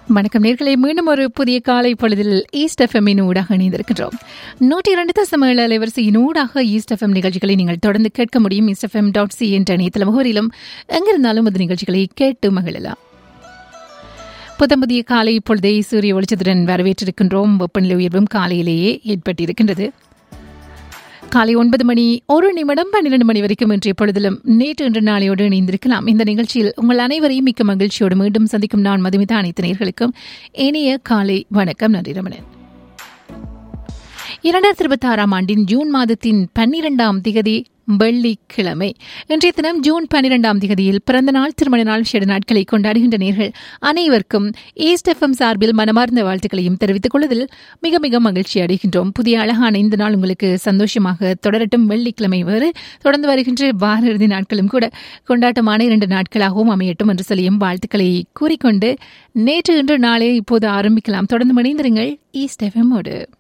வணக்கம் நேர்களை மீண்டும் ஒரு புதிய காலை பொழுதில் ஈஸ்ட் எஃப்எம்மின் ஊடாக இணைந்திருக்கின்றோம் நூற்றி இரண்டு தசம் ஏழு அலைவரிசையின் ஊடாக ஈஸ்ட் எஃப்எம் நிகழ்ச்சிகளை நீங்கள் தொடர்ந்து கேட்க முடியும் ஈஸ்ட் எஃப்எம் டாட் சி என்ற இணையதள முகவரியிலும் எங்கிருந்தாலும் அந்த நிகழ்ச்சிகளை கேட்டு மகிழலாம் புத்தம் புதிய காலை பொழுதை சூரிய வெளிச்சத்துடன் வரவேற்றிருக்கின்றோம் வெப்பநிலை உயர்வும் காலையிலேயே ஏற்பட்டிருக்கின்றது காலை ஒன்பது மணி ஒரு நிமிடம் பன்னிரண்டு மணி வரைக்கும் இன்றைய பொழுதிலும் நேற்று இன்று நாளையோடு இணைந்திருக்கலாம் இந்த நிகழ்ச்சியில் உங்கள் அனைவரையும் மிக்க மகிழ்ச்சியோடு மீண்டும் சந்திக்கும் நான் மதுமிதா அனைத்து நேர்களுக்கும் இனிய காலை வணக்கம் நன்றி ரமணன் இரண்டாயிரத்தி இருபத்தி ஆறாம் ஆண்டின் ஜூன் மாதத்தின் பன்னிரெண்டாம் திகதி வெள்ளிக்கிழமை இன்றைய தினம் ஜூன் பன்னிரெண்டாம் திகதியில் பிறந்த நாள் திருமண நாள் விசேட நாட்களை கொண்டாடுகின்ற நேர்கள் அனைவருக்கும் ஈஸ்ட் எஃப்எம் சார்பில் மனமார்ந்த வாழ்த்துக்களையும் தெரிவித்துக் கொள்வதில் மிக மிக மகிழ்ச்சி அடைகின்றோம் புதிய அழகான இந்த நாள் உங்களுக்கு சந்தோஷமாக தொடரட்டும் வெள்ளிக்கிழமை வேறு தொடர்ந்து வருகின்ற வார இறுதி நாட்களும் கூட கொண்டாட்டமான இரண்டு நாட்களாகவும் அமையட்டும் என்று சொல்லியும் வாழ்த்துக்களை கூறிக்கொண்டு நேற்று இன்று நாளே இப்போது ஆரம்பிக்கலாம் தொடர்ந்து மணிந்திருங்கள் ஈஸ்ட் எஃப்எம்மோடு